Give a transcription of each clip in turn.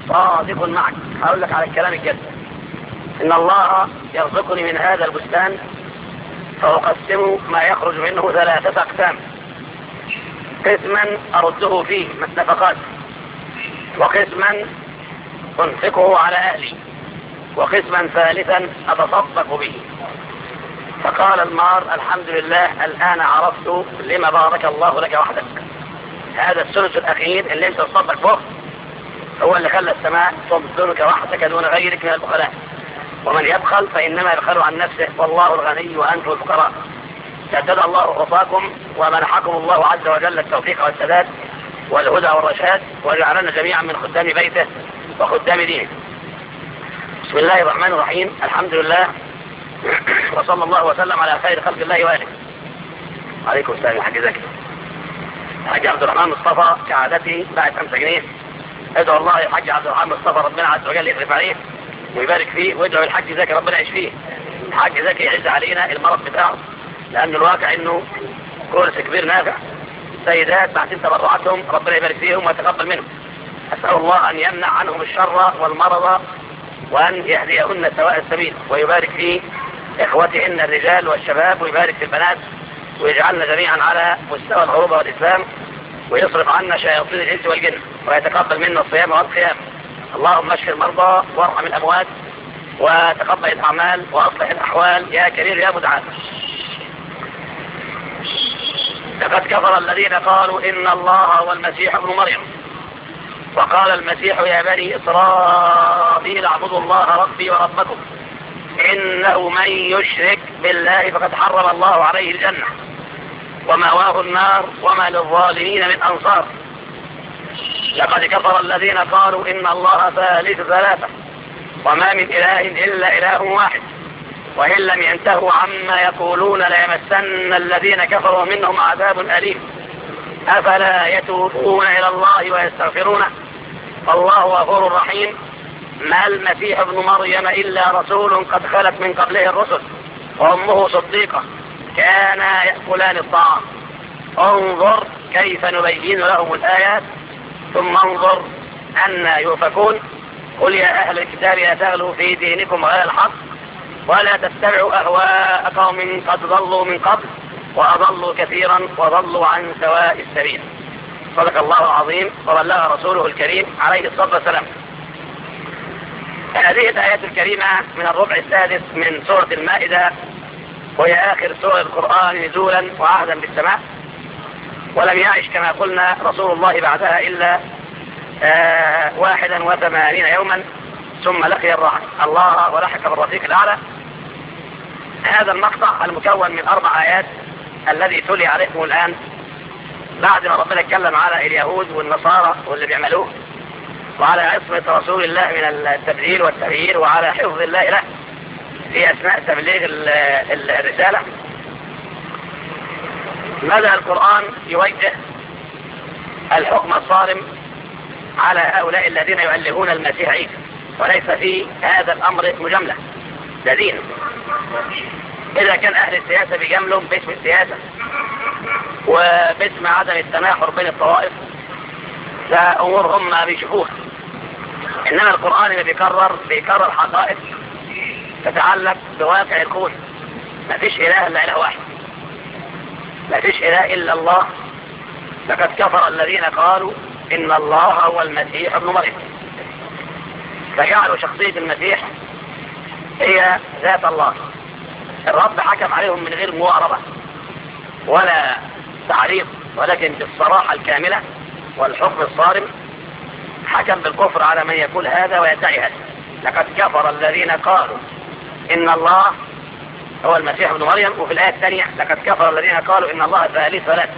صادق معك هقول لك على الكلام الجد إن الله يرزقني من هذا البستان فأقسم ما يخرج منه ثلاثة أقسام قسما أرده فيه نفقات وقسما أنفقه على أهلي وقسما ثالثا أتصدق به فقال المار الحمد لله الآن عرفت لما بارك الله لك وحدك هذا الثلث الأخير اللي انت تصدق فوق هو اللي خلى السماء تمطرك وحدك دون غيرك من البخلاء ومن يبخل فإنما يبخل عن نفسه والله الغني وأنتم الفقراء سدد الله خطاكم ومنحكم الله عز وجل التوفيق والسداد والهدى والرشاد وجعلنا جميعا من خدام بيته وخدام دينه بسم الله الرحمن الرحيم الحمد لله وصلى الله وسلم على خير خلق الله وآله عليكم السلام يا حاج زكي حاج عبد الرحمن مصطفى كعادته بعد 5 جنيه ادعو الله يا حاج عبد الرحمن مصطفى ربنا عز وجل يصرف عليه ويبارك فيه وادعو الحاج زكي ربنا يشفيه الحاج زكي يعز علينا المرض بتاعه لأن الواقع انه كورس كبير نافع سيدات بعدين تبرعاتهم ربنا يبارك فيهم ويتقبل منهم أسأل الله أن يمنع عنهم الشر والمرض وأن يهديهن سواء السبيل ويبارك في إخوتهن الرجال والشباب ويبارك في البنات ويجعلنا جميعا على مستوى العروبة والإسلام ويصرف عنا شياطين الإنس والجن ويتقبل منا الصيام والقيام اللهم اشف المرضى وارحم الأموات وتقبل الأعمال وأصلح الأحوال يا كبير يا مدعاة لقد كفر الذين قالوا إن الله هو المسيح ابن مريم وقال المسيح يا بني إسرائيل اعبدوا الله ربي وربكم إنه من يشرك بالله فقد حرم الله عليه الجنة ومأواه النار وما للظالمين من أنصار لقد كفر الذين قالوا إن الله ثالث ثلاثة وما من إله إلا إله واحد وإن لم ينتهوا عما يقولون ليمسن الذين كفروا منهم عذاب أليم أفلا يتوبون إلى الله ويستغفرونه والله غفور رحيم ما المسيح ابن مريم إلا رسول قد خلت من قبله الرسل وأمه صديقة كانا يأكلان الطعام انظر كيف نبين لهم الآيات ثم انظر أن يؤفكون قل يا أهل الكتاب لا تغلوا في دينكم غير الحق ولا تتبعوا أهواء قوم قد ضلوا من قبل وأضلوا كثيرا وضلوا عن سواء السبيل صدق الله العظيم وبلغ رسوله الكريم عليه الصلاة والسلام هذه الآيات الكريمة من الربع السادس من سورة المائدة وهي آخر سورة القرآن نزولا وعهدا بالسماء ولم يعش كما قلنا رسول الله بعدها إلا آه واحدا وثمانين يوما ثم لقي الله ولحق بالرفيق الأعلى هذا المقطع المكون من أربع آيات الذي تلي عليكم الآن بعد ما ربنا اتكلم على اليهود والنصارى واللي بيعملوه وعلى عصمة رسول الله من التبديل والتغيير وعلى حفظ الله له في أثناء تبليغ الرسالة بدأ القرآن يوجه الحكم الصارم على هؤلاء الذين يؤلهون المسيح عيسى وليس في هذا الأمر مجاملة ده دين إذا كان أهل السياسة بيجاملوا باسم السياسة وباسم عدم التناحر بين الطوائف ده أمور هم ما بيشوفوها إنما القرآن اللي بيكرر بيكرر حقائق تتعلق بواقع الكون ما فيش إله إلا إله واحد ما فيش إله إلا الله لقد كفر الذين قالوا إن الله هو المسيح ابن مريم فجعلوا شخصية المسيح هي ذات الله الرب حكم عليهم من غير مواربة ولا تعريض ولكن بالصراحة الكاملة والحكم الصارم حكم بالكفر على من يقول هذا ويدعي هذا لقد كفر الذين قالوا إن الله هو المسيح ابن مريم وفي الآية الثانية لقد كفر الذين قالوا إن الله ثالث ثلاث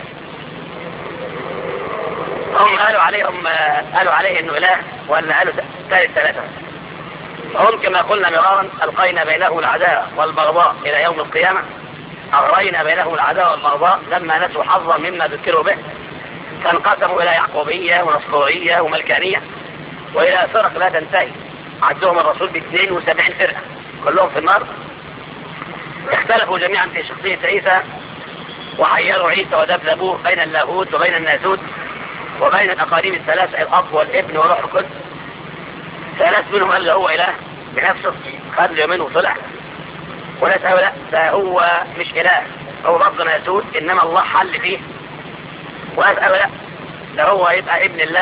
هم قالوا عليهم قالوا عليه إنه إله ولا قالوا ثالث ثلاثة هم كما قلنا مرارا ألقينا بينهم العداء والبغضاء إلى يوم القيامة أغرينا بينهم العداء والبغضاء لما نسوا حظا مما ذكروا به فانقسموا إلى يعقوبية ونصرورية وملكانية وإلى فرق لا تنتهي عدهم الرسول ب 72 فرقة كلهم في النار اختلفوا جميعا في شخصية عيسى وحيروا عيسى ودبذبوه بين اللاهوت وبين الناسوت وبين الأقاليم الثلاثة الأب والابن وروح القدس ثلاث منهم قال له هو اله بنفسه خد له يمين وطلع وناس قالوا لا ده هو مش اله هو ربنا يسود انما الله حل فيه وناس قالوا لا ده هو يبقى ابن الله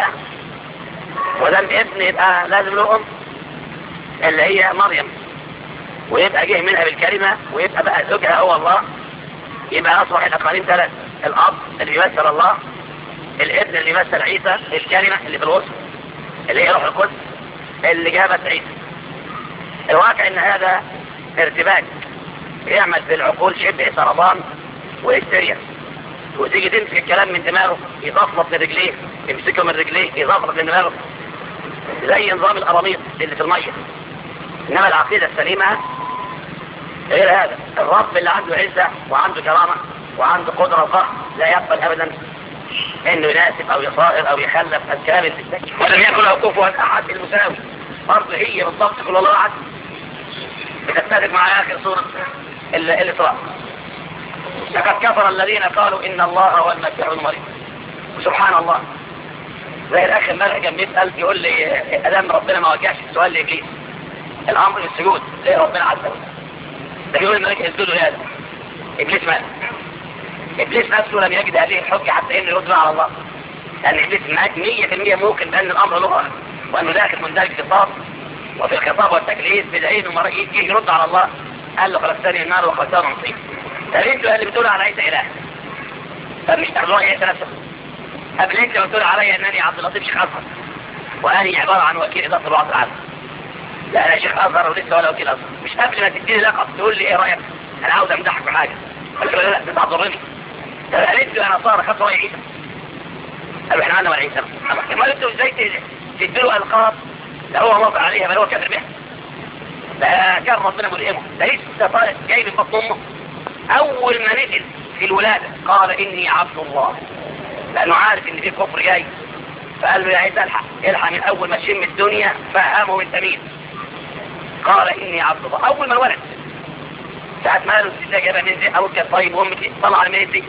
ولم ابن يبقى لازم له ام اللي هي مريم ويبقى جه منها بالكلمة ويبقى بقى زوجها هو الله يبقى أصبح الأقاليم ثلاث الأب اللي بيمثل الله الابن اللي يمثل عيسى الكلمة اللي في الوسط اللي هي روح القدس اللي جابت عيسى الواقع ان هذا ارتباك يعمل في العقول شبه سرطان وهستيريا وتيجي تمسك الكلام من دماغه يضفلط من رجليه يمسكه من رجليه يضفلط من دماغه زي نظام القراميط اللي في الميه انما العقيدة السليمة غير هذا الرب اللي عنده عزة وعنده كرامة وعنده قدرة وقهر لا يقبل ابدا انه يناسب او يصائر او يخلف الكامل في السجن ولم يكن له كفوا احد المساوي برضه هي بالضبط كل الله احد بتتفق مع اخر سورة الاسراء لقد كفر الذين قالوا ان الله هو المسيح ابن مريم سبحان الله زي الاخ امبارح كان بيسال يقول لي ادام ربنا ما وجهش السؤال لابليس الامر بالسجود ليه ربنا عز وجل ده بيقول الملك يسجدوا لهذا ابليس مات ابليس نفسه لم يجد هذه الحجه حتى انه يرد على الله لان ابليس معاك 100% ممكن بان الامر له وانه داخل مندرج في الخطاب وفي الخطاب والتكليف بدعين ومرة يجي يرد على الله قال له خلقتني النار وخلقتني من طين طب انتوا اللي بتقولوا على عيسى اله طب مش تاخدوها عيسى نفسه قبل انت بتقول عليا انني عبد اللطيف شيخ ازهر واني عباره عن وكيل اداره الوعظ العام لا انا شيخ ازهر ولسه ولا وكيل ازهر مش قبل ما تديني لقب تقول لي ايه رايك انا عاوز امدحك بحاجه قلت له لا ده تضرني طب قالت له انا صار خدت راي عيسى قالوا احنا عندنا ولا عيسى امال انتوا ازاي تديله القاب ده هو موقع عليها بل هو كافر بها ده كان ربنا ملئمه ده لسه طالع جاي من بطن امه اول ما نزل في الولاده قال اني عبد الله لانه عارف ان في كفر جاي فقال له يا عيسى الحق الحق من اول ما تشم الدنيا فهمه انت مين قال اني عبد الله اول ما ولد ساعة ما قالوا الستة جابها من زي أبوك طيب وأمك طلع من دي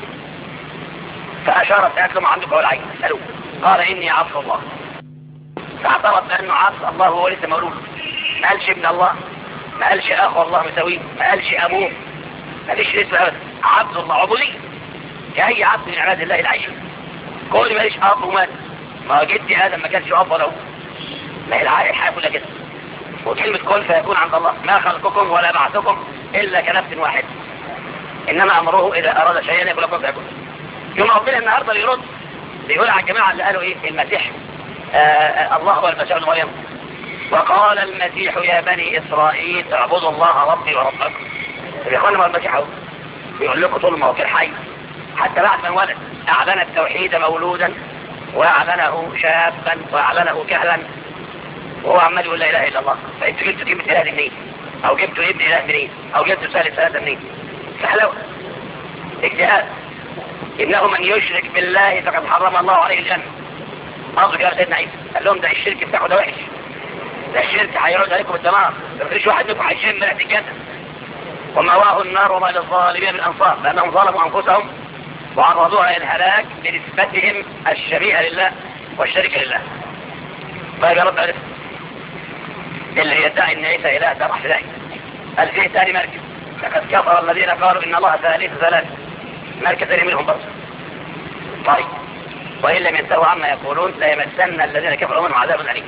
فأشارت قالت له ما عندك ولا عين اسألوه قال إني عبد الله فاعترف بأنه عبد الله وهو لسه مولود ما قالش ابن الله ما قالش أخو الله مساويه ما قالش أبوه ما قالش اسمه أبدا عبد الله عبودية كأي عبد من عباد الله العيش كل ما ليش أب ومات ما جدي آدم ما كانش أب ولا هو ما هي العائل الحياة كلها كده وكلمة كل فيكون عند الله ما خلقكم ولا بعثكم إلا كنفس واحد إنما أمره إذا أراد شيئا يقول لكم فيكون يوم ربنا النهاردة بيرد بيقول على الجماعة اللي قالوا إيه المسيح آه الله هو المسيح ابن مريم وقال المسيح يا بني إسرائيل اعبدوا الله ربي وربكم يا إخوانا ما المسيح هو بيقول لكم طول ما هو في حي حتى بعد ما انولد أعلن التوحيد مولودا وأعلنه شابا وأعلنه كهلا وهو عمال يقول لا اله الا الله فانتوا جبتوا كلمه اله دي منين او جبتوا ابن اله منين او جبتوا ثالث ثلاثه منين سهله اجتهاد انه من يشرك بالله فقد حرم الله عليه الجنه قصدك يا سيدنا عيسى قال لهم ده الشرك بتاعه ده وحش ده الشرك هيرد عليكم بالدمار ما فيش واحد منكم هيشم من الجنه ومأواه النار وما للظالمين من انصار لانهم ظلموا انفسهم وعرضوها للهلاك بنسبتهم الشبيهه لله والشريك لله طيب يا رب عرفت اللي يدعي ان عيسى اله ده راح في قال فيه ثاني مركز لقد كفر الذين قالوا ان الله ثالث ثلاثة مركز ثاني منهم برضه طيب وان لم ينتهوا عما يقولون لا يمسن الذين كفروا منهم عذاب اليم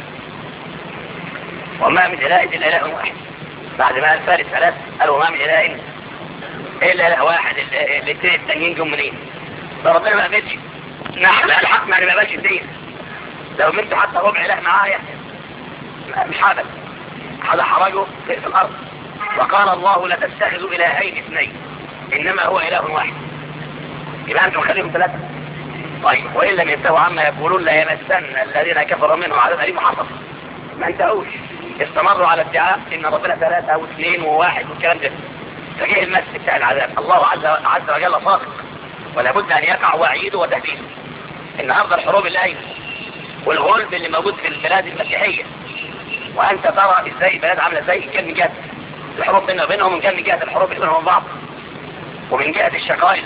وما من اله الا اله واحد بعد ما قال ثالث ثلاث قالوا ما من اله الا اله واحد الاثنين التانيين جم منين ده ربنا ما قبلش نعم الحق ما قبلش الدين لو جبت حتى ربع اله معايا مش هذا هذا حرجه في الارض وقال الله لا تتخذوا الهين اثنين انما هو اله واحد يبقى انتم خليهم ثلاثه طيب وان لم ينتهوا عما يقولون لا يمسن الذين كفروا منهم عذاب اليم حصل ما انتهوش استمروا على ادعاء ان ربنا ثلاثه او اثنين وواحد والكلام ده فجاء المس بتاع العذاب الله عز عز وجل صادق ولا بد ان يقع وعيده وتهديده النهارده الحروب اللي والغلب اللي موجود في البلاد المسيحيه وانت ترى ازاي البلاد عامله ازاي كان من جهه الحروب بيننا وبينهم ومن كان من جهه الحروب بينهم وبين بعض ومن جهه الشقاء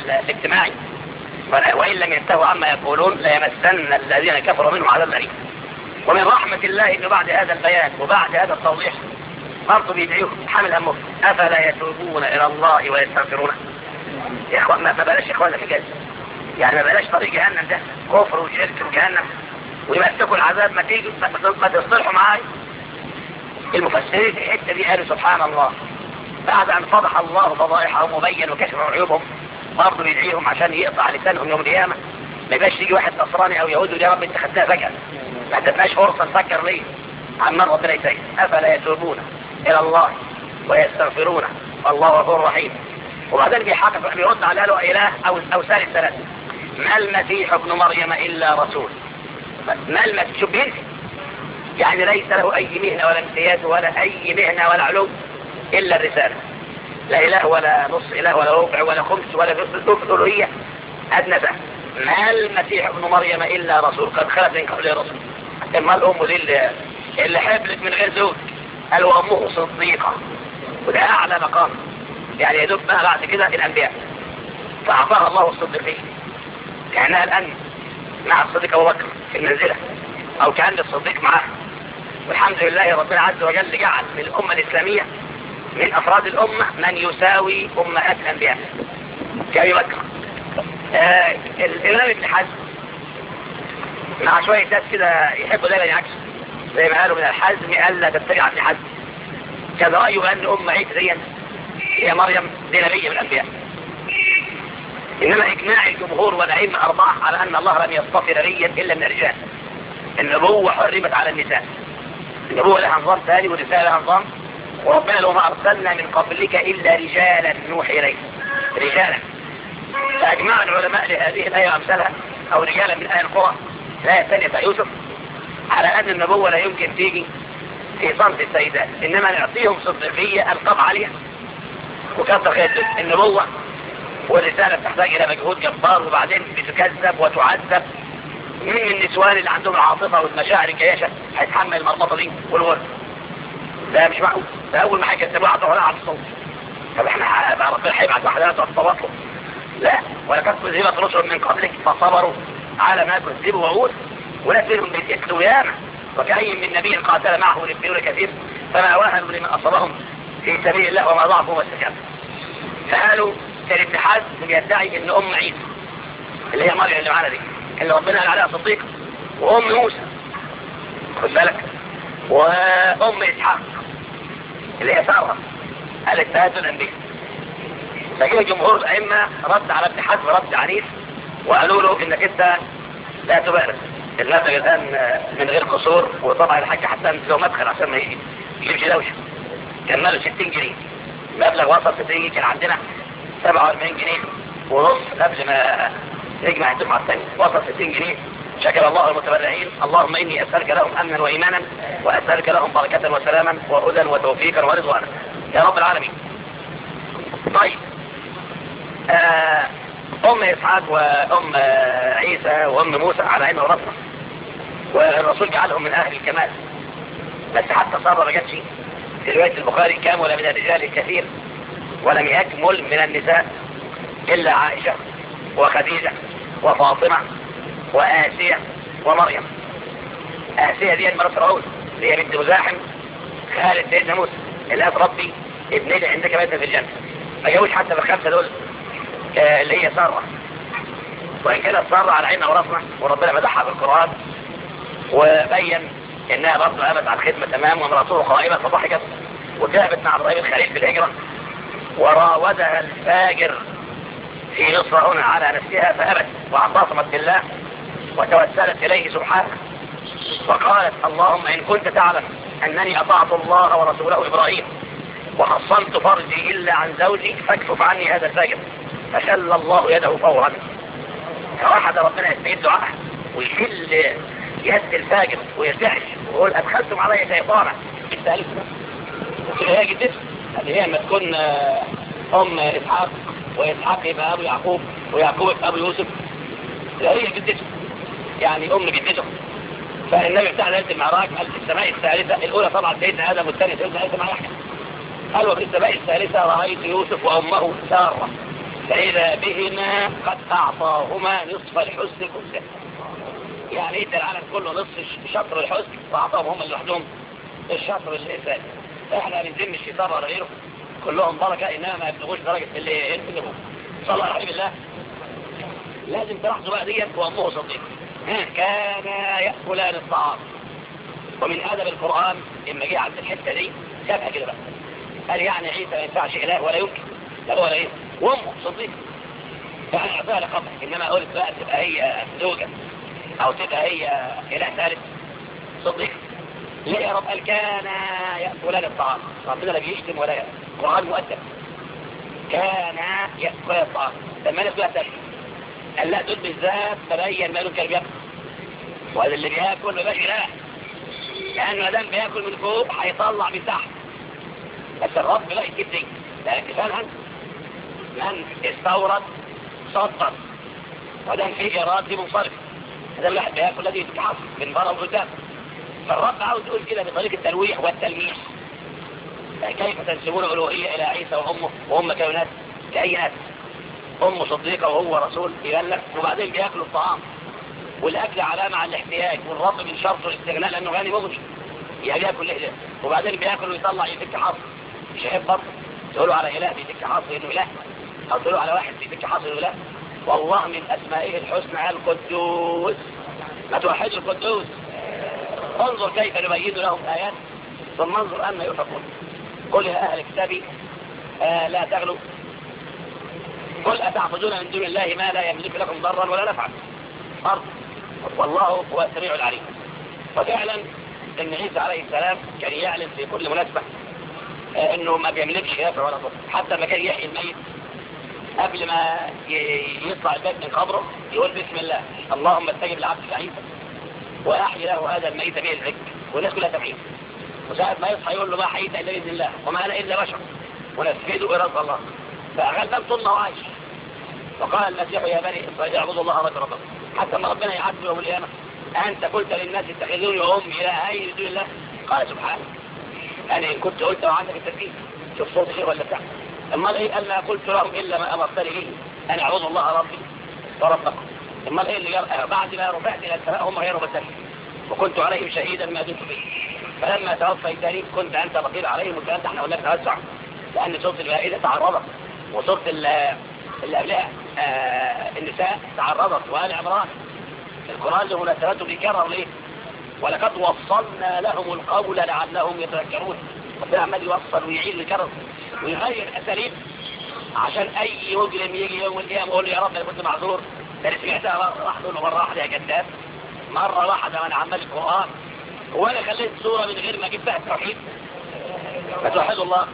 ومن رحمة الله انه بعد هذا البيان وبعد هذا التوضيح برضه بيدعيهم حامل همهم افلا يتوبون الى الله ويستغفرونه يا اخوان ما بلاش يا اخوانا في كده يعني ما بلاش طريق جهنم ده كفر وشرك وجهنم ويمسكوا العذاب ما تيجوا ما تصلحوا معايا المفسرين في الحته دي قالوا سبحان الله بعد ان فضح الله فضائحهم وبين وكشف عيوبهم برضه بيدعيهم عشان يقطع لسانهم يوم القيامه ما يبقاش يجي واحد نصراني او يهودي يا رب انت خدتها فجاه ما تبقاش فرصه نفكر ليه عمال ربنا يسير افلا يتوبون الى الله ويستغفرونه والله غفور رحيم وبعدين بيحقق بيرد على له اله او او ثالث ثلاثه ما المسيح ابن مريم الا رسول ما المسيح شو بينسي يعني ليس له اي مهنه ولا امتياز ولا اي مهنه ولا علوم الا الرساله لا اله ولا نص اله ولا ربع ولا خمس ولا ثلث الوهيه ادنى فهم ما المسيح ابن مريم الا رسول قد خلت من قبل رسول اما الام دي اللي, اللي حبلت من غير زوج قال وامه صديقه وده اعلى مقام يعني يدوب بقى بعد كده الانبياء فاعطاها الله الصديقيه كانها الان مع الصديق ابو بكر في المنزله او كان الصديق معاه والحمد لله ربنا عز وجل جعل من الامه الاسلاميه من افراد الامه من يساوي امهات الانبياء كابي بكر آه الامام ابن حزم مع شويه ناس كده يحبوا دايما يعكسوا زي ما قالوا من الحزم الا تتبع ابن حزم كان رايه ان ام عيسى دي هي مريم دي نبي من الانبياء انما اجماع الجمهور والائمه اربعه على ان الله لم يصطفي نبيا الا من الرجال النبوه حرمت على النساء النبوه لها نظام ثاني والرساله لها نظام وربنا لو ما ارسلنا من قبلك الا رجالا نوحي اليه رجالا فاجمع العلماء لهذه الايه وامثالها او رجالا من اهل القرى لا الثانيه بتاع يوسف على ان النبوه لا يمكن تيجي في صمت السيدات انما نعطيهم صديقيه القاب عليها وكثر خير النبوه والرساله تحتاج الى مجهود جبار وبعدين بتكذب وتعذب مين من النسوان اللي عندهم العاطفه والمشاعر الجياشه هيتحمل المرمطه دي والورد ده مش معقول ده اول ما هيكذبوها عطوها على الصوت طب احنا بقى ربنا هيبعت وحدات وتصوت لا ولقد كذبت رسل من قبلك فصبروا على ما كذبوا وعود وناس منهم بيتقتلوا ياما وكأي من نبي قاتل معه ربيون كثير فما وهنوا لمن أصابهم في سبيل الله وما ضعفوا واستجابوا فقالوا كان ابن حزم بيدعي ان ام عيسى اللي هي مريم اللي معانا دي اللي ربنا قال عليها صديق وام موسى خد بالك وام اسحاق اللي هي ساره قالت هذا الانبياء فجاء جمهور الائمه رد على ابن حزم رد عنيف وقالوا له انك انت لا تبارك الناس الان من غير قصور وطبعا الحاج حسان له مدخل عشان ما يجيبش دوشه كان ماله 60 جنيه مبلغ وصل 60 جنيه كان عندنا 47 جنيه ونص قبل ما نجمع الدفعه الثانيه وصل 60 جنيه شكر الله المتبرعين اللهم اني اسالك لهم امنا وايمانا واسالك لهم بركه وسلاما وهدى وتوفيقا ورضوانا يا رب العالمين طيب آه ام اسحاق وام عيسى وام موسى على عين وربنا والرسول جعلهم من اهل الكمال بس حتى صار ما جاتش في روايه البخاري كامل من الرجال الكثير ولم يكمل من النساء الا عائشه وخديجه وفاطمه وآسية ومريم آسية دي المرأة فرعون اللي هي بنت مزاحم خالد سيدنا موسى اللي قالت ربي ابني لي عندك بيتنا في الجنة ما جاوش حتى بالخمسة دول آه اللي هي سارة وإن كانت سارة على عيننا وراسنا وربنا مدحها في القرآن وبين إنها برضه قامت على الخدمة تمام وامرأته قائمة فضحكت وذهبت مع إبراهيم الخليل في الهجرة وراودها الفاجر في مصر هنا على نفسها فأبت واعتصمت بالله وتوسلت إليه سبحانه وقالت اللهم إن كنت تعلم أنني أطعت الله ورسوله إبراهيم وحصنت فرجي إلا عن زوجي فاكفف عني هذا الفاجر فشل الله يده فورا فواحد ربنا يستجيب دعاءه ويشل يد الفاجر ويرتعش ويقول أدخلتم علي شيطانا الثالث اللي هي جدته اللي هي لما تكون أم إسحاق وإسحاق يبقى أبو يعقوب ويعقوب يبقى أبو يوسف هي جدته يعني أم جدته فالنبي بتاع ليلة المعراج قال في السماء الثالثة الأولى طبعا سيدنا آدم والثانية سيدنا عيسى مع يحيى قال وفي السماء الثالثة رأيت يوسف وأمه سارة فإذا بهما قد أعطاهما نصف الحسن كله يعني ادى العالم كله نصف شطر الحسن واعطاهم هم لوحدهم الشطر الثاني احنا بنذم الشيطان ولا غيره كلهم بركه انما ما يبلغوش درجه اللي يبلغوا صلى الله عليه بالله لازم تلاحظوا بقى ديت وامه صديق كان ياكلان الطعام ومن ادب القران لما جه عند الحته دي سابها كده بقى قال يعني عيسى ما ينفعش اله ولا يمكن لا ولا ايه وامه صديق فانا اعطيها لقبها انما قلت بقى تبقى هي زوجه او تبقى هي اله ثالث صديق ليه يا رب قال كان ياكلان الطعام ربنا لا بيشتم ولا يأكل قران مؤدب كان ياكل الطعام لما الناس بقى تاكل قال لا دول بالذات تبين ماله كان بياكل وهذا اللي بياكل ما باش لا لانه ما دام بياكل من فوق هيطلع من تحت بس الرب لا يجيب دي لا فعلا من استورد صدر ودام في ايراد دي منصرف هذا الواحد بياكل الذي يتكعص من بره وقدام فالرب عاوز يقول كده بطريقه التلويح والتلميح كيف تنسبون الالوهيه الى عيسى وامه وهم كونات لاي ناس امه صديقه وهو رسول يبلغ وبعدين بياكلوا الطعام والاكل علامه على الاحتياج والرب من شرطه الاستغناء لانه غني مغني يعني بياكل ليه وبعدين بياكل ويطلع يفك حصر مش هيحب برضه تقولوا على اله بيفك حصر انه اله او تقولوا على واحد بيفك حصر انه اله والله من اسمائه الحسنى القدوس ما توحدوا القدوس انظر كيف نبين لهم ايات ثم انظر ان يفقون قل يا اهل كتابي آه لا تغلوا قل أتعبدون من دون الله ما لا يملك لكم ضرا ولا نفعا أرض والله هو السميع العليم وفعلا ان عيسى عليه السلام كان يعلن في كل مناسبة انه ما بيملكش نافع ولا ضر حتى ما كان يحيي الميت قبل ما يطلع الباب من قبره يقول بسم الله اللهم استجب لعبدك عيسى واحيي له هذا الميت به الذكر والناس كلها تبعين وساعة ما يصحى يقول له ما حييت الا باذن الله وما انا الا بشر ونفذوا اراده الله فغلبان طول ما هو عايش وقال المسيح يا بني اسرائيل اعبدوا الله رب ربكم حتى ما ربنا يعذب يوم القيامه انت قلت للناس اتخذوني وامي الهين من دون الله قال سبحانه انا ان كنت قلت وعندك التركيز شوف صوت شيء ولا بتاع امال ايه قال ما قلت لهم الا ما امرتني به ان اعبدوا الله ربي وربكم امال ايه اللي جرى بعد ما رفعت الى السماء هم غير مبتدئ وكنت عليهم شهيدا ما دمت به فلما توفيتني كنت انت رقيب عليهم وكانت احنا قلنا توسع لان صوت المائده تعرضت وصوت اللي قبلها آه النساء تعرضت وآل عمران القرآن له مناسبته بيكرر ليه ولقد وصلنا لهم القول لعلهم يتذكرون ربنا عمال يوصل ويعيد ويكرر ويغير اساليب عشان اي مجرم يجي يوم القيامه يقول يا رب انا كنت معذور ده انا سمعتها راح تقول له مره واحده يا كذاب مره واحده وانا عمال القران هو انا خليت صوره من غير ما اجيب بها التوحيد فتوحدوا الله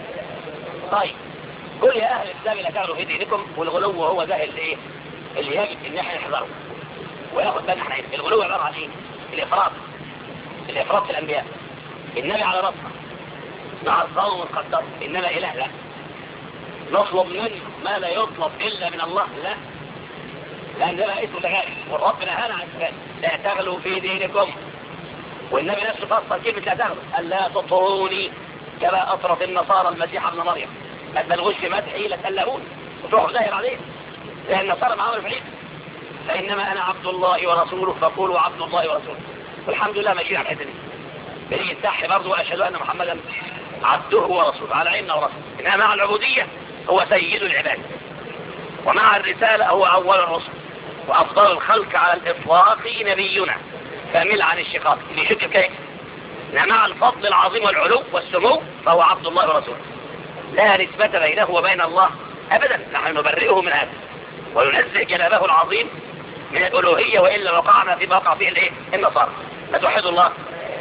طيب قل يا اهل الكتاب لا تغلوا في دينكم والغلو هو ده اللي ايه اللي يجب ان احنا نحذره وياخد بالنا احنا الغلو عباره عن ايه الافراط الافراط في الانبياء النبي على راسنا مع الظلم والقدر انما اله لا نطلب منه ما لا يطلب الا من الله لا لان ده اسمه تغالي والرب نهانا عن ذلك لا تغلوا في دينكم والنبي نفسه فصل كلمه لا تغلوا قال لا تطروني كما اطرت النصارى المسيح ابن مريم ما تبلغوش في مدحي لا تقلقون وتروحوا ظاهر عليه لان النصارى معاهم في عيد فانما انا عبد الله ورسوله فقولوا عبد الله ورسوله والحمد لله ماشيين على الحته دي بنيجي نتحي برضه واشهد ان محمدا عبده ورسوله على عيننا ورسوله انما مع العبوديه هو سيد العباد ومع الرساله هو اول الرسل وافضل الخلق على الاطلاق نبينا فامل عن الشقاق اللي يشك بكيف مع الفضل العظيم والعلو والسمو فهو عبد الله ورسوله لا نسبة بينه وبين الله أبدا نحن نبرئه من هذا وننزه جنابه العظيم من الألوهية وإلا وقعنا فيما وقع فيه الايه النصارى فتوحدوا الله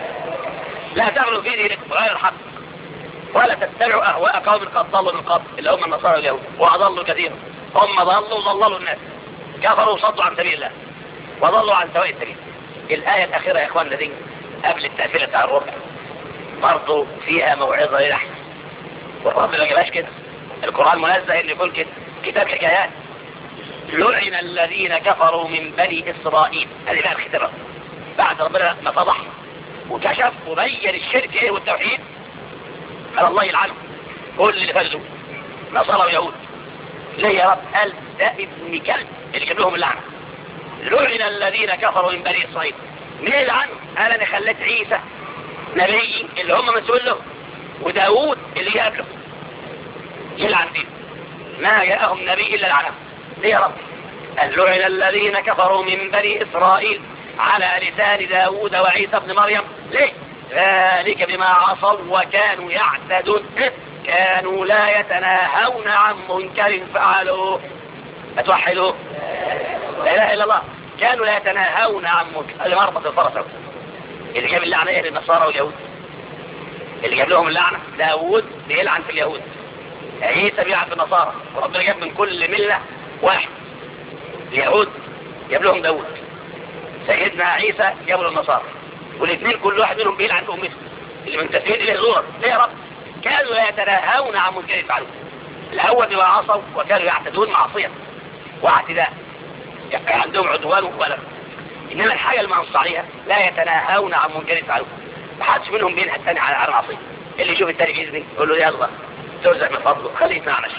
لا تغلوا في دينكم غير الحق ولا تتبعوا أهواء قوم قد ضلوا من قبل اللي هم النصارى اليهود وأضلوا كثيرا هم ضلوا وضللوا الناس كفروا وصدوا عن سبيل الله وضلوا عن سواء السبيل الآية الأخيرة يا إخواننا دي قبل التأثير بتاع الربع برضه فيها موعظة للأحسن والرب ما جابهاش كده القرآن منزه انه يقول كده كتاب حكايات لعن الذين كفروا من بني إسرائيل هذه بقى الختمة بعد ربنا ما فضح وكشف وبين الشرك ايه والتوحيد قال الله يلعنه كل اللي فازوا نصارى ويهود ليه يا رب قال ده ابن كلب اللي جاب لهم اللعنة لعن الذين كفروا من بني إسرائيل مين اللي عنه قال أنا خليت عيسى نبي اللي هم مسؤول له وداوود اللي قبله يلعن فيه ما جاءهم نبي إلا لعنه ليه يا رب قال لعن الذين كفروا من بني إسرائيل على لسان داود وعيسى بن مريم ليه ذلك بما عصوا وكانوا يعتدون كانوا لا يتناهون عن منكر فعلوه اتوحدوا لا اله الا الله كانوا لا يتناهون عن منكر اللي مربط الفرس اللي جاب اللعنه ايه للنصارى واليهود اللي جاب لهم اللعنه داوود بيلعن في اليهود عيسى بيلعن في النصارى وربنا جاب من كل مله واحد اليهود جاب لهم داوود سيدنا عيسى جابوا للنصارى والاثنين كل واحد منهم بيلعن في امته اللي منتسبين اليه زورا ليه يا رب كانوا لا يتناهون عن منكر يفعلون الاول بما عصوا وكانوا يعتدون معصيه واعتداء يعني عندهم عدوان ولا انما الحاجه المنص عليها لا يتناهون عن منكر يفعلون ما حدش منهم بينهى الثاني على على معصيه اللي يشوف الثاني بيزني يقول له يلا ترزق من فضله خليه يتنعنش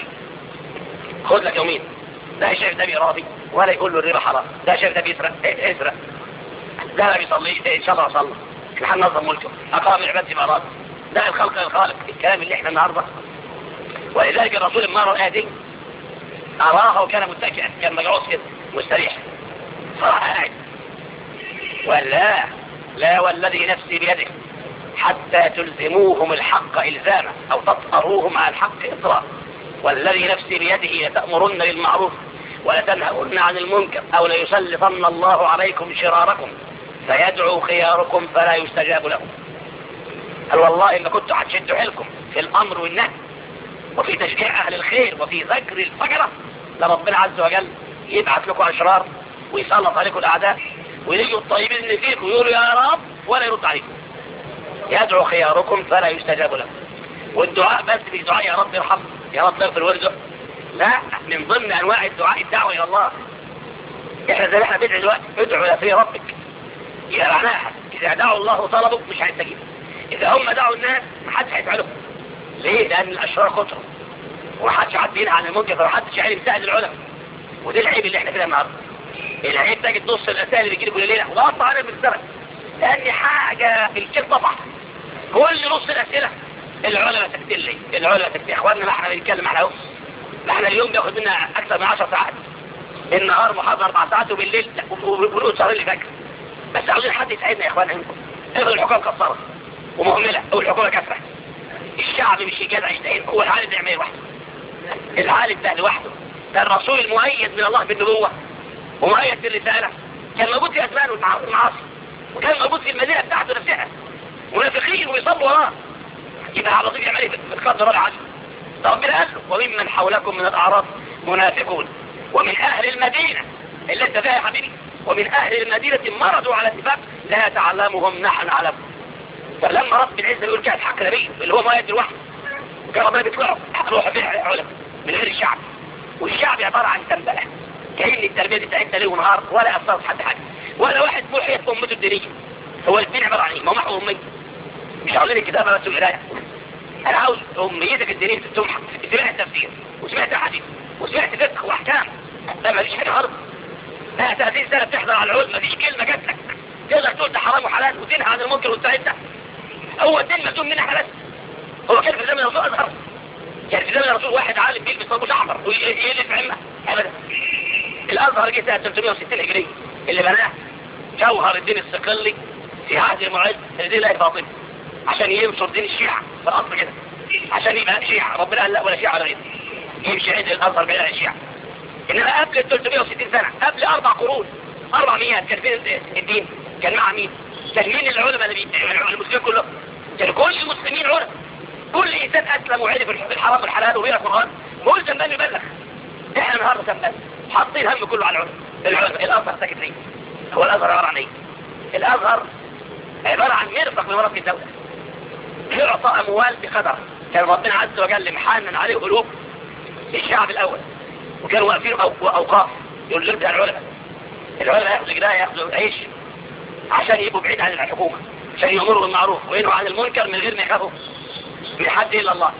خد لك يومين ده شايف ده بيرابي ولا يقول له الربا حرام ده شايف ده بيسرق إيه اسرق ده لا بيصلي إيه ان شاء الله صلى احنا هننظم ملكه اقام العباد ما اراد ده الخلق الخالق الكلام اللي احنا النهارده ولذلك الرسول لما رأى دي أراها وكان متكئا كان مجعوص كده مستريح صراحة قاعد ولا لا والذي نفسي بيدك حتى تلزموهم الحق إلزاما أو تطهروهم على الحق إطراء والذي نفسي بيده لتأمرن بالمعروف ولتنهون عن المنكر أو ليسلطن الله عليكم شراركم فيدعو خياركم فلا يستجاب لهم قال والله إن كنتوا هتشدوا حيلكم في الأمر والنهي وفي تشجيع أهل الخير وفي ذكر الفجرة لربنا عز وجل يبعث لكم أشرار ويسلط عليكم الأعداء ويجوا الطيبين اللي فيكم يقولوا يا رب ولا يرد عليكم يدعو خياركم فلا يستجاب لهم والدعاء بس مش دعاء يا رب ارحم يا رب اغفر وارزق لا من ضمن انواع الدعاء الدعوه الى الله احنا زي ما احنا بندعي دلوقتي ادعو في ربك يا معناها اذا دعوا الله طلبوا مش هيستجيب اذا هم دعوا الناس ما حدش هيفعلهم ليه لان الاشرار كتروا ومحدش حد ينهى عن المنكر فمحدش عارف يساعد العلماء ودي العيب اللي احنا فيها النهارده العيب تجد نص الاسئله اللي بيجي لي كل ليله وقطع عليهم الزمن لان حاجه الكل طبع كل نص الاسئله العلماء ساكتين لي العلماء ساكتين يا اخواننا ما احنا بنتكلم احنا اهو ما احنا اليوم بياخد منا اكثر من 10 ساعات النهار محاضره اربع ساعات وبالليل ونقول سهرين اللي فاكر بس عاوزين حد يساعدنا يا اخوانا منكم افرض الحكومه قصرت ومهمله او الحكومه كثره الشعب مش جدع يستعين هو العالم بيعمل ايه لوحده العالم ده لوحده ده الرسول المؤيد من الله بالنبوه ومؤيد بالرساله كان موجود في اسمان والمعاصي وكان موجود في المدينه بتاعته نفسها منافقين ويصلوا وراه يبقى على طول يعمل ايه بتقدر العدل ربنا قال له وممن حولكم من الاعراب منافقون ومن اهل المدينه اللي انت فيها يا حبيبي ومن اهل المدينه مرضوا على اتفاق لا تعلمهم نحن نعلمهم فلما رب العزة يقول كانت حق نبيه اللي هو ما يد الوحي وكان ربنا بيطلعوا روح بيها علم من غير الشعب والشعب عبارة عن تنبلة كأن التربية دي بتاعتنا ليل ونهار ولا أثرت حد حاجة ولا واحد محيط أمته الدينية هو الدين عبارة عن ايه؟ ما محو أمي مش عاوزين الكتابة بس والقراية أنا عاوز أميتك الدينية تمحى سمعت تفسير وسمعت حديث وسمعت فقه وأحكام لا مفيش حاجة خالص لا 30 سنة بتحضر على العود مفيش كلمة جات لك تقدر تقول ده حرام وحلال وتنهى عن المنكر والسعيد ده هو الدين مدون من احنا بس هو كان في زمن الرسول اظهر كان في زمن الرسول واحد عالم بيلبس طربوش احمر ويلف عمه ابدا الازهر جه سنه 360 هجريه اللي بناه جوهر الدين الصقلي في عهد المعز دين الله فاطمه عشان ينصر دين الشيعة في الاصل كده عشان يبقى شيعة ربنا قال لا ولا شيعة ولا غيره يمشي عيد الازهر بعيد عن الشيعة انما قبل ال 360 سنه قبل اربع قرون اربع مئات كان فين الدين كان مع مين كان مين العلماء اللي المسلمين كلهم كان كل المسلمين علماء كل انسان اسلم وعرف الحرام والحلال وبيع القران ملزم بان يبلغ احنا النهارده كم حاطين هم كله على العلماء العلماء الازهر ساكت ليه هو الازهر عباره عن ايه الازهر عباره عن مرفق من مرافق الدوله يعطى اموال بقدر كان ربنا عز وجل محنن عليه قلوب الشعب الاول وكانوا واقفين اوقاف يقول لهم العلماء العلماء ياخذوا كده ياخذوا عيش عشان يبقوا بعيد عن الحكومة عشان يأمروا بالمعروف وينهوا عن المنكر من غير ما يخافوا من حد إلا الله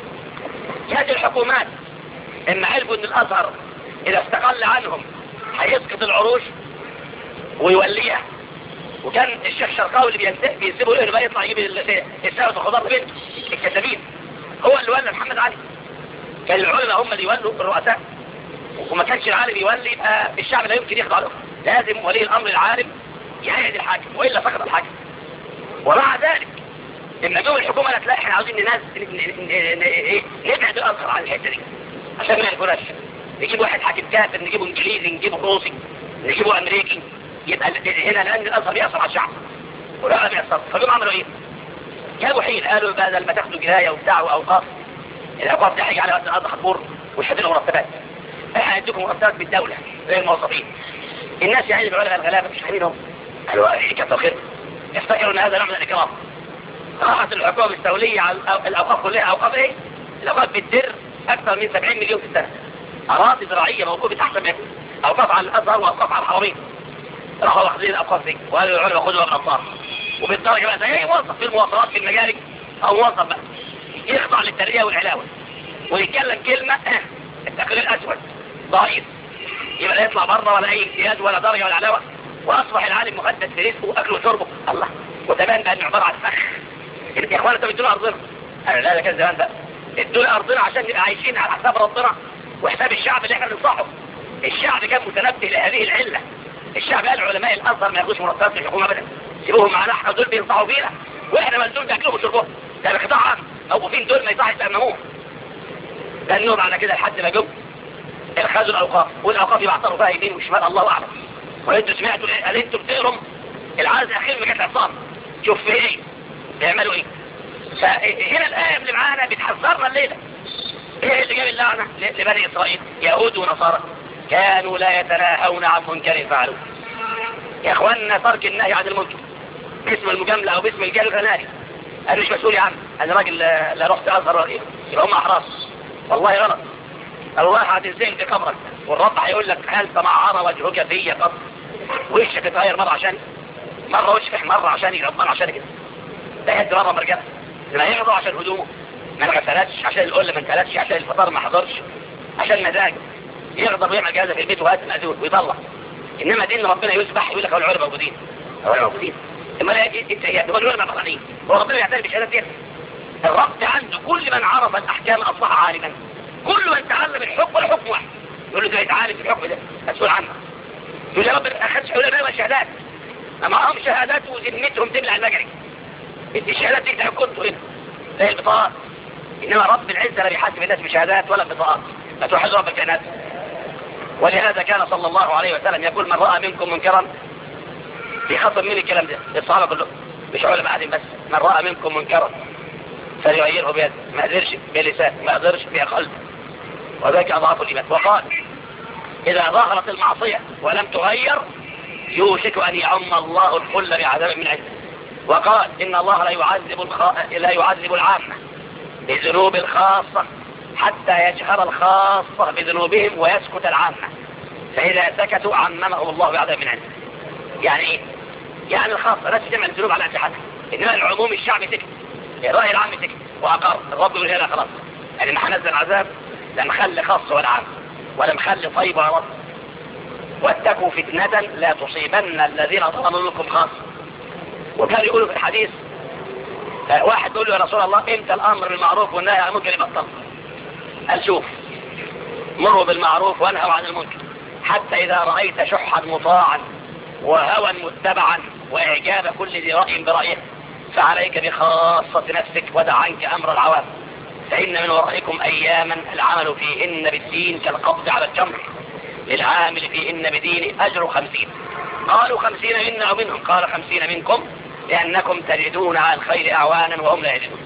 جات الحكومات إما عرفوا إن الأزهر إذا استقل عنهم هيسقط العروش ويوليها وكان الشيخ شرقاوي اللي بينتهي بيسيبه له بقى يطلع يجيب الساوة الخضار بنته الكتابين هو اللي ولى محمد علي كان العلماء هم اللي يولوا الرؤساء وما كانش العالم يولي يبقى الشعب لا يمكن يخضع له لازم ولي الامر العالم يعيد الحاكم والا سقط الحاكم ومع ذلك لما جم الحكومه قالت لا احنا عاوزين ننزل نبعد الازهر عن الحته دي عشان ما يكونش نجيب واحد حاكم كافر نجيبه انجليزي نجيبه روسي نجيبه امريكي يبقى هنا لان الازهر بيأثر على الشعب ولا بيأثر فجم عملوا ايه؟ جابوا حين قالوا بدل ما تاخدوا جنايه وبتاع واوقاف الاوقاف دي حاجه على وقت الارض خطور ويحددوا مرتبات احنا هنديكم مرتبات بالدوله زي الموظفين الناس يعني العلماء الغلابه مش فاهمينهم قالوا ايه كتر خير افتكروا ان هذا نوع من الاكرام راحت الحكومه الدوليه على الاوقاف كلها اوقاف ايه؟ الاوقاف بتدر اكثر من 70 مليون في السنه اراضي زراعيه موقوفه احسن من اوقاف على الازهر واوقاف على الحرمين راحوا واخدين الاوقاف دي وقالوا العلماء خذوا بالابصار وبالدرجه بقى زي اي موظف في المواصلات في المجالك او موظف بقى يخضع للترقيه والعلاوه ويتكلم كلمه التقرير الاسود ضعيف يبقى لا يطلع بره ولا اي امتياز ولا درجه ولا علاوه واصبح العالم مهدد في رزقه واكله وشربه الله وتبان بقى انه عباره عن فخ يا اخوانا انتوا بتدونا ارضنا انا لا ده كان زمان بقى ادونا ارضنا عشان نبقى عايشين على حساب ربنا وحساب الشعب اللي احنا بننصحه الشعب كان متنبه لهذه العله الشعب قال علماء الازهر ما ياخدوش مرتبات من الحكومه ابدا سيبوهم معانا احنا دول بينصحوا فينا واحنا ما دول بياكلوهم وشربوهم ده بقطاع عام موقوفين دول ما يصحش يامنوهم لانهم على كده لحد ما جم اخذوا الاوقاف والاوقاف يبعثروا فيها يمين وشمال الله اعلم وانتوا سمعتوا قال انتوا بتقروا العدد الاخير من كانت عصام شوف في ايه بيعملوا ايه فهنا الايه اللي معانا بتحذرنا الليله ايه اللي جاب اللعنه لبني اسرائيل يهود ونصارى كانوا لا يتناهون عن منكر فعلوه يا اخواننا ترك النهي عن المنكر باسم المجامله او باسم الجهل الغناري انا مش مسؤول يا عم انا راجل لا رحت ازهر يبقى هم احراس والله غلط الله هتنزل في قبرك والرب هيقول لك هل تمعر وجهك في قبر وشك اتغير مره عشان مره وشك مره عشان يغضب مره عشان كده ده يد مره مرجع ما يغضب عشان هدومه ما انغسلتش عشان القله ما انتلتش عشان الفطار ما حضرش عشان مزاجه يغضب ويعمل جهازه في البيت وهات المأذون ويطلع انما دين ربنا يسبح يقول لك هو العلماء موجودين هو العلماء موجودين اما انت هو العلماء مطلعين هو ربنا يعترف بشهادات دي الرب عنده كل من عرف الاحكام اصبح عالما كل من تعلم الحكم والحكم واحد يقول له ده يتعالج في الحكم ده مسؤول عنه يقول يا رب ما اخدش علماء وشهادات ما معهم شهادات وذمتهم تبلع المجري انت الشهادات دي كنتوا هنا زي البطاقات انما رب العزه لا بيحاسب الناس بشهادات ولا بطاقات لا توحد رب الكائنات ولهذا كان صلى الله عليه وسلم يقول من راى منكم منكرا بيخاطب مين الكلام ده الصحابه كلهم مش علماء قاعدين بس من راى منكم منكرا فليغيره بيده ما قدرش بلسان ما قدرش بقلب وذلك اضعاف الايمان وقال اذا ظهرت المعصيه ولم تغير يوشك ان يعم الله الكل بعذاب من عنده وقال ان الله لا يعذب الخ... لا يعذب العامه بذنوب الخاصه حتى يجهر الخاصه بذنوبهم ويسكت العامه فاذا سكتوا عممهم الله بعذاب من عنده يعني ايه يعني الخاصه لا تجمع الذنوب على انتحتها انما العموم الشعب سكت الراي العام سكت واقر الرب يقول هنا خلاص يعني ما هنزل عذاب لا نخلي خاص ولا عام ولا نخلي طيب ولا رب واتقوا فتنة لا تصيبن الذين ظلموا منكم خاص وكان يقولوا في الحديث واحد يقول له يا رسول الله امتى الامر بالمعروف والنهي عن المنكر يبطل قال شوف مروا بالمعروف وانهوا عن المنكر حتى اذا رايت شحا مطاعا وهوى متبعا واعجاب كل ذي راي برايه فعليك بخاصه نفسك ودع عنك امر العوام فإن من ورائكم أياما العمل فيهن بالدين كالقبض على الجمر للعامل فيهن بدين أجر خمسين قالوا خمسين منا ومنهم قال خمسين منكم لأنكم تجدون على الخير أعوانا وهم لا يجدون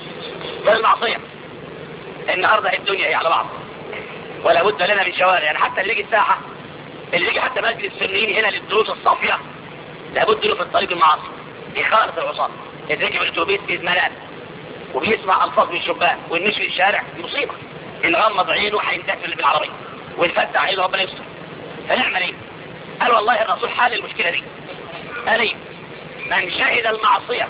ده المعصية النهاردة الدنيا هي على بعض ولا بد لنا من شوارع يعني حتى اللي يجي الساحة اللي يجي حتى مسجد السنين هنا للدروس الصافية لابد له في الطريق المعاصي يخالف العصاة يتركب الاتوبيس بإذن وبيسمع الفاظ من الشبان والنشر الشارع مصيبه ان غمض عينه هينتقل بالعربيه ويفتح عينه ربنا يستر فنعمل ايه؟ قال والله الرسول حل المشكله دي قال ايه؟ من شهد المعصيه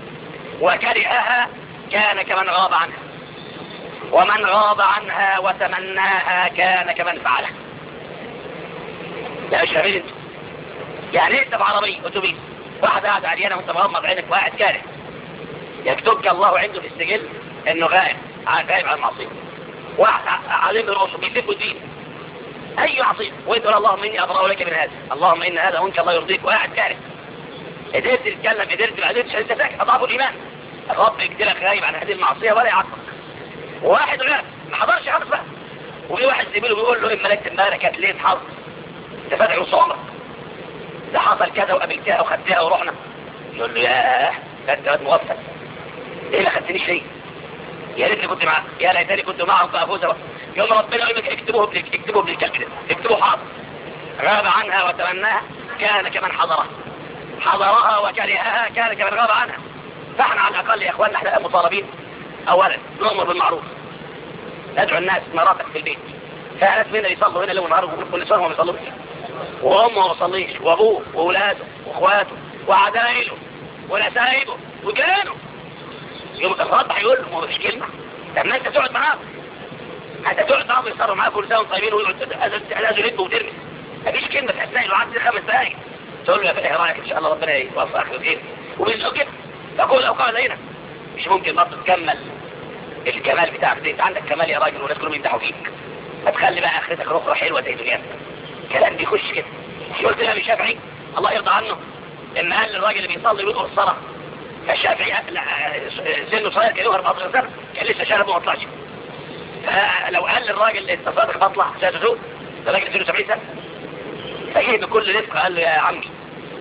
وكرهها كان كمن غاب عنها ومن غاب عنها وتمناها كان كمن فعلها لا مش فاهمين انتوا يعني انت بعربية اتوبيس واحد قاعد عريانة وانت مغمض عينك وقاعد كاره يكتبك الله عنده في السجل انه غائب غائب عن المعصية واحد عليم رؤوسه بيسيب الدين اي معصية وانت تقول اللهم اني ابرأ لك من هذا اللهم ان هذا منك الله يرضيك وقاعد كاره قدرت تتكلم قدرت ما قدرتش انت ساكت اضعف الايمان الرب يقتلك غايب عن هذه المعصية ولا يعاقبك وواحد غير ما حضرش خالص بقى وفي واحد زميله بيقول له ايه ملكة امبارح كانت ليه حظ انت فاتح وصامك ده حصل كذا وقابلتها وخدتها ورحنا يقول له ياه ده انت واد موفق ايه ما خدتنيش ليه يا ريتني كنت معاه يا ليتني كنت معهم فافوز يوم ربنا يقول لك اكتبوه ابن اكتبوه ابن الكلب ده اكتبوه حاضر غاب عنها وتمناها كان كمن حضرها حضرها وكرهها كان كمن غاب عنها فاحنا على الاقل يا اخواننا احنا مطالبين اولا نؤمر بالمعروف ندعو الناس مراتك في البيت فناس منا يصلوا هنا لهم نهار كل سنه ما بيصلوش وامه ما بيصليش وابوه واولاده واخواته وعدائله ونسايبه وجيرانه يوم الرب هيقول له ما فيش كلمه طب ما انت تقعد معاهم انت تقعد معاهم يصروا معاك كل سنه طيبين ويقعدوا يلبوا وترمي مفيش كلمه في اثناء الوعد دي خمس دقائق تقول له يا فتحي رايك ان شاء الله ربنا يوفقك ويخير وبيزقوا كده تقول اوقات زينا مش ممكن برضه تكمل الكمال بتاعك دي انت عندك كمال يا راجل والناس كلهم يمدحوا فيك هتخلي بقى اخرتك اخرى حلوه زي دنياك كلام بيخش كده قلت لها الشافعي الله يرضى عنه ان قال للراجل اللي بيصلي ويدخل الصلاه فالشافعي سنه صغير كان له 14 سنه كان لسه شارب وما طلعش فلو قال للراجل انت صادق بطلع ستزول ده راجل سنه 70 سنه فجه بكل رفق قال له يا عمي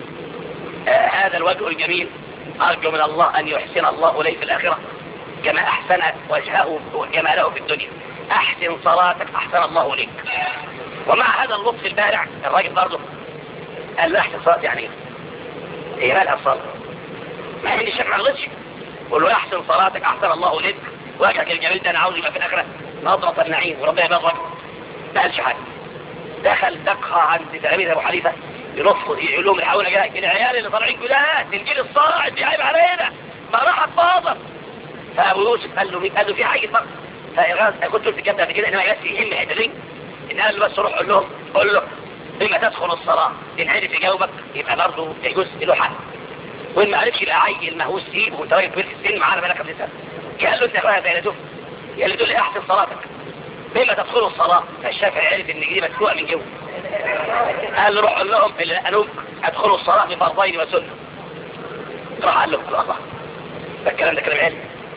آه هذا الوجه الجميل أرجو من الله أن يحسن الله لي في الآخرة كما أحسن وجهه وجماله في الدنيا أحسن صلاتك أحسن الله لك ومع هذا اللطف البارع الراجل برضه قال له أحسن صلاة يعني إيه؟ إيه مالها الصلاة؟ ما عندي الشيخ ما غلطش قول له أحسن صلاتك أحسن الله لك وجهك الجميل ده أنا عاوز يبقى في الآخرة نظرة النعيم وربنا يبارك ما قالش حاجة دخل دقها عند تلاميذ أبو حنيفة ينفض يقولهم الحاولة جاي العيال اللي طالعين جداد الجيل الصاعد بيعيب علينا ما راح اتفاضل فابو يوسف قال له مين قال له في حاجه بقى فغاز كنت قلت كده قبل كده ان بس يهم حتتين ان قال له بس روح قول لهم قول له بما تدخل الصلاه ان عرف يجاوبك يبقى برضه يجوز له حق وان ما عرفش يبقى عيل مهووس سيبه وانت راجل كبير في السن معانا بقالك خمس سنه قال له انت يا اخويا زي شوف قال له تقول لي احسن صلاتك بما تدخل الصلاه فالشافعي عرف ان دي مسلوقه من جوه قال له روح قول لهم الانوب ادخلوا الصلاه بفرضين وسنه راح قال لهم الله ده الكلام ده كلام علم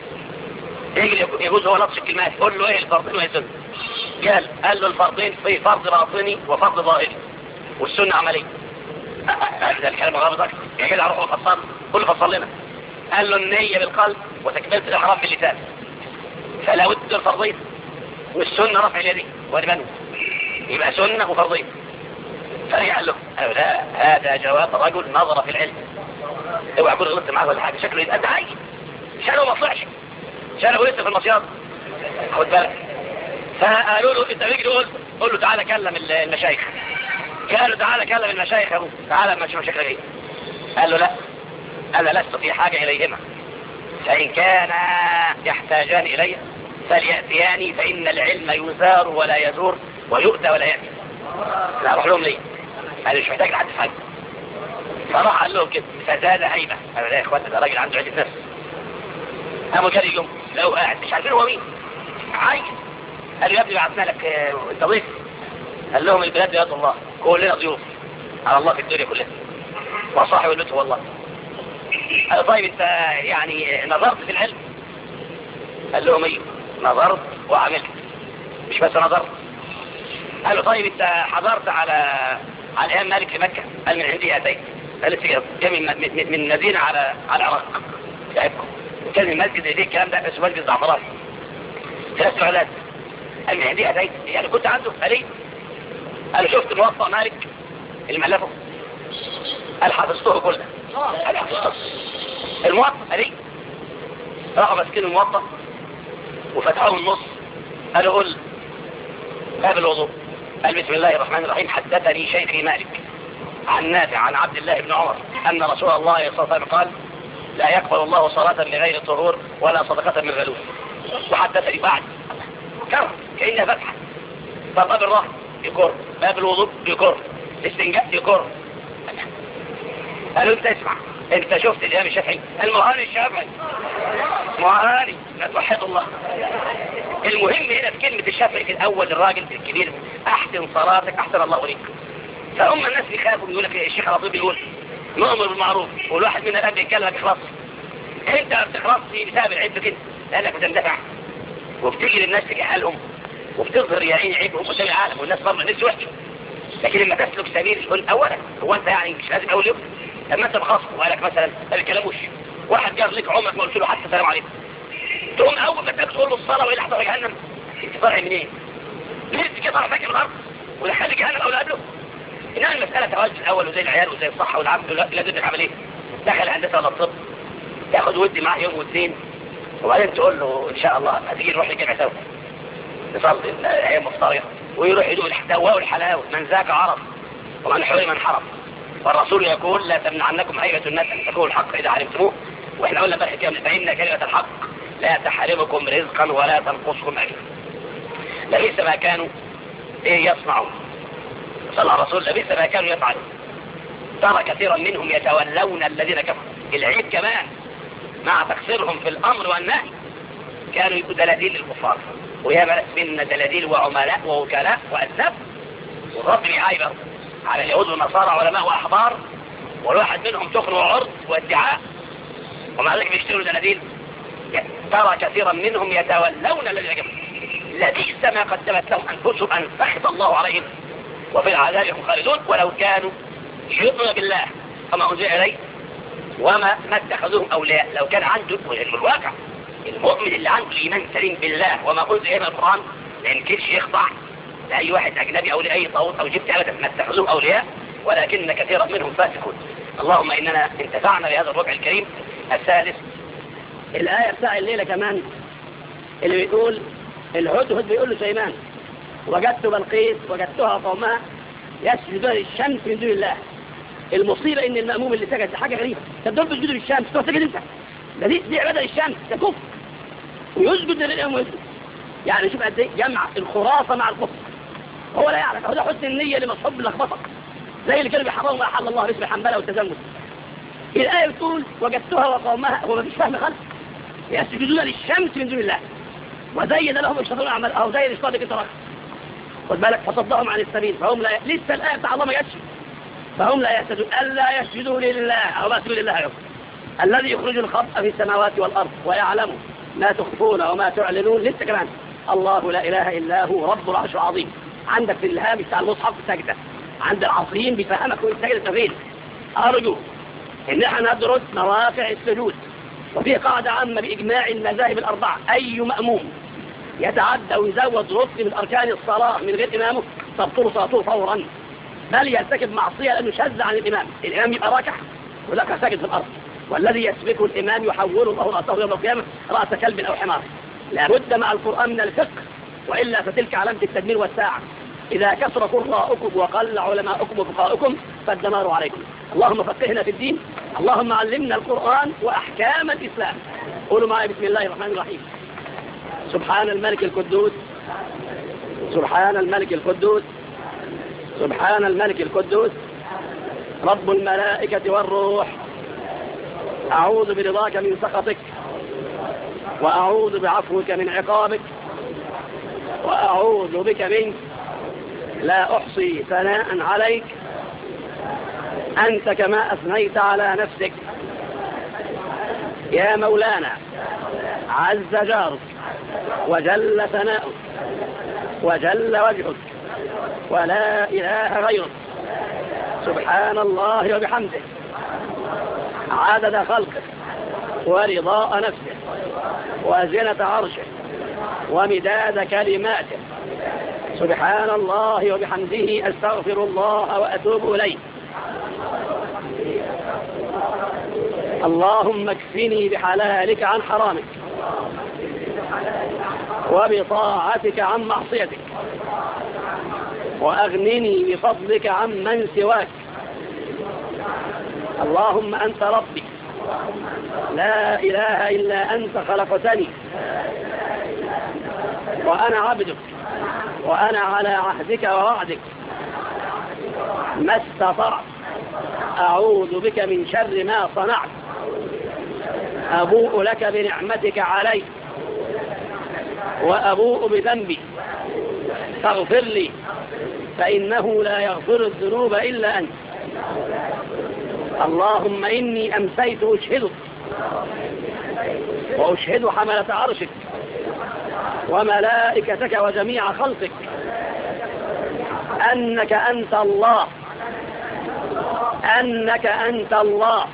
يجي يجوز هو نفس الكلمات قول له ايه الفرضين والسنه قال قال له الفرضين في فرض باطني وفرض ظاهري والسنه عمليه هذا الكلام غلط اكتر يا جدع روح فصل قول له فصل لنا قال له النيه بالقلب وتكبيره الاحرام باللسان فلا ود الفرضين والسنه رفع اليدين والمنو يبقى سنه وفرضين فرجع له لا هذا جواب رجل نظر في العلم اوعى يكون غلطت معاه ولا حاجه شكله يبقى ده عايز شانه ما طلعش شانه لسه في المصياد خد بالك فقالوا له انت بيجي قول قول له تعالى كلم المشايخ قالوا تعالى كلم المشايخ يا ابو تعالى ما مشايخ ايه قال له لا انا لست في حاجه اليهما فان كان يحتاجان الي فلياتياني فان العلم يزار ولا يزور ويؤتى ولا ياتي لا اروح لهم ليه انا مش محتاج لحد في حاجه فراح قال لهم كده فزاد هيبه قالوا لا يا اخوانا ده راجل عنده عده نفس قاموا جاري يوم لو قاعد مش عارفين هو مين عايز قالوا يا ابني بعثنا لك آه، انت ضيف قال لهم البلاد بيد الله كلنا ضيوف على الله في الدنيا كلها وصاحب اللطف والله قال طيب انت يعني نظرت في العلم قال لهم ايوه نظرت وعملت مش بس نظرت قال له طيب انت حضرت على على ايام مالك في مكه قال من عندي اتيت قال لي جاي من من من المدينه على على العراق تعبكم وكان المسجد اللي الكلام ده بس مسجد زعفران ثلاث سؤالات قال من عندي اتيت يعني كنت عنده قال لي قال شفت موطأ مالك اللي ملفه قال حفظته كله قال حفظته الموطأ قال لي راحوا ماسكين الموطأ وفتحوه النص قالوا قول باب الوضوء قال بسم الله الرحمن الرحيم حدثني شيخي مالك عن نافع عن عبد الله بن عمر أن رسول الله صلى الله عليه وسلم قال لا يقبل الله صلاة لغير طهور ولا صدقة من غلول وحدثني بعد كرم كأنها فتحة فباب الرحم يكر باب الوضوء يكر استنجاء يكر قالوا انت اسمع انت شفت الامام الشافعي المهاني الشافعي مهاني لا توحد الله المهم هنا في كلمة الشافعي في الاول الراجل الكبير احسن صلاتك احسن الله اليك فهم الناس بيخافوا بيقول لك الشيخ الرطيب بيقول نؤمر بالمعروف والواحد من الاب يتكلم يخلص انت ما بتخلصش بسبب العيب كده لانك بتندفع وبتيجي للناس تجي حالهم وبتظهر يا عيني عيبهم قدام العالم والناس برضه الناس وحشه لكن لما تسلك سبيل يقول اولا هو انت يعني مش لازم اول يوم لما انت بخاص وقالك مثلا ما بيكلموش واحد جاب لك عمرك ما قلت له حتى السلام عليكم تقوم اول ما تقول له الصلاه والى حضر جهنم انت طالع منين؟ ليه كده طالع فاكر الارض ودخل جهنم او قبله انما المساله تواجد الاول وزي العيال وزي الصحه والعبد لا تدرك عمل ايه دخل هندسه ولا الطب تاخد ودي معاه يوم واثنين وبعدين تقول له ان شاء الله هتيجي نروح الجامع سوا نصلي الايام مفطريه ويروح يدوق الحدواء والحلاوه من ذاك عرف ومن حرم من حرم والرسول يقول لا تمنعنكم هيبة الناس ان تقولوا الحق اذا علمتموه واحنا قلنا بقى كده فان كلمة الحق لا تحرمكم رزقا ولا تنقصكم اجرا لبئس ما كانوا ايه يصنعون صلى الرسول لبئس ما كانوا يفعلون ترى كثيرا منهم يتولون الذين كفروا العيب كمان مع تقصيرهم في الامر والنهي كانوا يبقوا دلاديل للكفار ويا ناس منا دلاديل وعملاء ووكلاء واسناف والرب بيعايبه على اليهود والنصارى علماء واحبار والواحد منهم تخن وعرض وادعاء ومع ذلك بيشتروا دلاديل ترى كثيرا منهم يتولون الذين كفروا لبئس ما قدمت لهم انفسهم ان سخط الله عليهم وفي العذاب هم خالدون ولو كانوا يؤمنون بالله وما انزل اليه وما ما اتخذوهم اولياء لو كان عنده في الواقع المؤمن اللي عنده ايمان سليم بالله وما انزل اليه من القران ما يمكنش يخضع لاي واحد اجنبي او لاي طاغوت او جبت ابدا ما اتخذوهم اولياء ولكن كثيرا منهم فاسقون اللهم اننا انتفعنا بهذا الربع الكريم الثالث الآية بتاع الليلة كمان اللي بيقول الهدهد بيقول له سليمان وجدت بلقيس وجدتها قومها يسجدون للشمس من دون الله المصيبة ان المأموم اللي سجد حاجة غريبة طب دول بيسجدوا للشمس طب سجد انت ده دي دي عبادة للشمس ده كفر ويسجد للأم ويسجد يعني شوف قد ايه جمع الخرافة مع الكفر هو لا يعرف هو ده حسن النية اللي مصحوب باللخبطة زي اللي كانوا بيحرموا ما أحل الله باسم الحنبلة والتزمت الآية بتقول وجدتها وقومها هو ما فيش فهم خالص يسجدون للشمس من دون الله وزين لهم الشيطان اعمال او زي الاشتراك التراك خد بالك فصدهم عن السبيل فهم لا لسه الايه بتاع الله ما جاتش فهم لا يهتدون الا يسجدوا لله او ما يسجدوا لله يوم الذي يخرج الخبء في السماوات والارض ويعلم ما تخفون وما تعلنون لسه كمان الله لا اله الا هو رب العرش العظيم عندك في الهام بتاع المصحف سجده عند العصريين بيفهمك وانت ساجد فين ارجو ان احنا ندرس مرافع السجود وفي قاعدة عامة بإجماع المذاهب الأربعة أي مأموم يتعدى ويزود ركن من أركان الصلاة من غير إمامه تبطل صلاته فورا بل يرتكب معصية لأنه شذ عن الإمام الإمام يبقى راكع وذاك ساجد في الأرض والذي يسبقه الإمام يحول الله رأسه يوم القيامة رأس كلب أو حمار لابد مع القرآن من الفقه وإلا فتلك علامة التدمير والساعة إذا كثر قراءكم وقل علماؤكم وفقهاؤكم فالدمار عليكم اللهم فقهنا في الدين اللهم علمنا القرآن وأحكام الإسلام قولوا معي بسم الله الرحمن الرحيم سبحان الملك القدوس سبحان الملك القدوس سبحان الملك القدوس رب الملائكة والروح أعوذ برضاك من سخطك وأعوذ بعفوك من عقابك وأعوذ بك منك لا أحصي ثناء عليك أنت كما أثنيت على نفسك يا مولانا عز جارك وجل ثناؤك وجل وجهك ولا إله غيرك سبحان الله وبحمده عدد خلقه ورضاء نفسه وزنة عرشه ومداد كلماته سبحان الله وبحمده أستغفر الله وأتوب إليه اللهم اكفني بحلالك عن حرامك وبطاعتك عن معصيتك وأغنني بفضلك عن من سواك اللهم أنت ربي لا إله إلا أنت خلقتني وأنا عبدك وأنا على عهدك ووعدك ما استطعت أعوذ بك من شر ما صنعت أبوء لك بنعمتك علي وأبوء بذنبي فاغفر لي فإنه لا يغفر الذنوب إلا أنت اللهم إني أمسيت أشهدك وأشهد حملة عرشك وملائكتك وجميع خلقك أنك أنت الله أنك أنت الله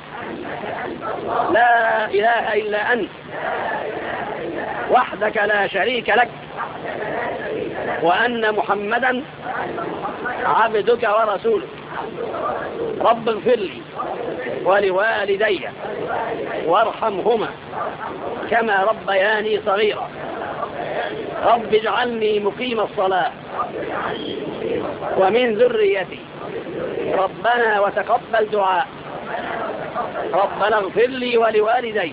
لا إله إلا أنت وحدك لا شريك لك وأن محمدا عبدك ورسولك رب اغفر لي ولوالدي وارحمهما كما ربياني صغيرا رب اجعلني مقيم الصلاة ومن ذريتي ربنا وتقبل دعاء ربنا اغفر لي ولوالدي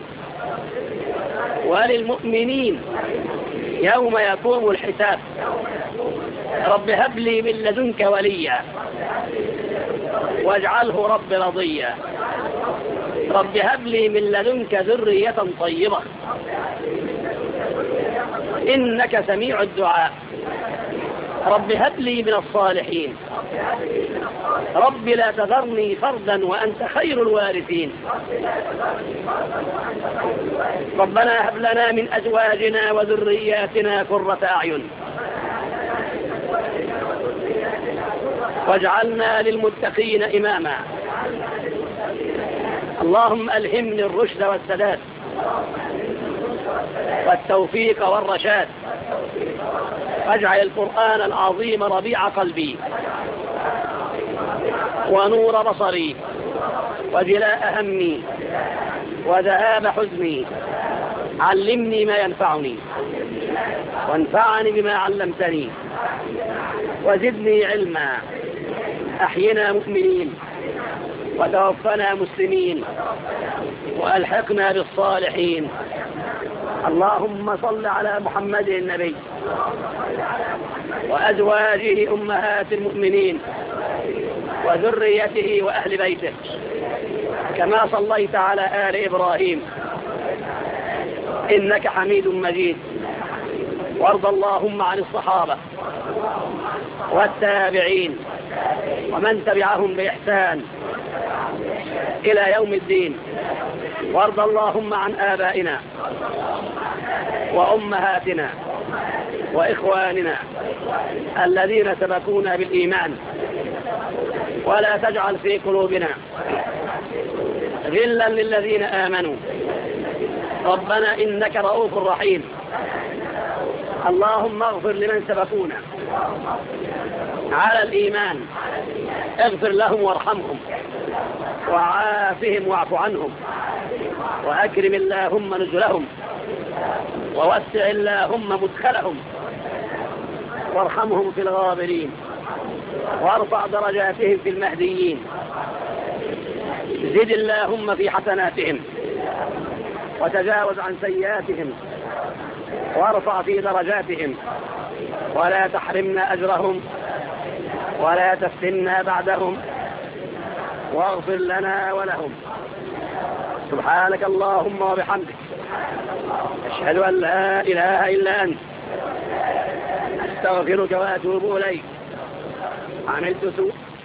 وللمؤمنين يوم يقوم الحساب رب هب لي من لدنك وليا واجعله رب رضيا رب هب لي من لدنك ذرية طيبة إنك سميع الدعاء رب هب لي من الصالحين رب لا تذرني فردا وأنت خير الوارثين ربنا هب لنا من أزواجنا وذرياتنا قرة أعين واجعلنا للمتقين إماما اللهم ألهمني الرشد والسداد والتوفيق والرشاد واجعل القرآن العظيم ربيع قلبي ونور بصري وجلاء همي وذهاب حزني علمني ما ينفعني وانفعني بما علمتني وزدني علما أحينا مؤمنين وتوفنا مسلمين وألحقنا بالصالحين اللهم صل على محمد النبي وأزواجه أمهات المؤمنين وذريته وأهل بيته كما صليت على آل إبراهيم إنك حميد مجيد وارض اللهم عن الصحابة والتابعين ومن تبعهم بإحسان إلى يوم الدين وارض اللهم عن آبائنا وأمهاتنا وإخواننا الذين سبقونا بالإيمان ولا تجعل في قلوبنا غلا للذين آمنوا ربنا إنك رؤوف رحيم اللهم اغفر لمن سبقونا على الإيمان اغفر لهم وارحمهم وعافهم واعف عنهم وأكرم اللهم نزلهم ووسع اللهم مدخلهم وارحمهم في الغابرين وارفع درجاتهم في المهديين زد اللهم في حسناتهم وتجاوز عن سيئاتهم وارفع في درجاتهم ولا تحرمنا أجرهم ولا تفتنا بعدهم واغفر لنا ولهم سبحانك اللهم وبحمدك أشهد أن لا إله إلا أنت أستغفرك وأتوب إليك عملت سوء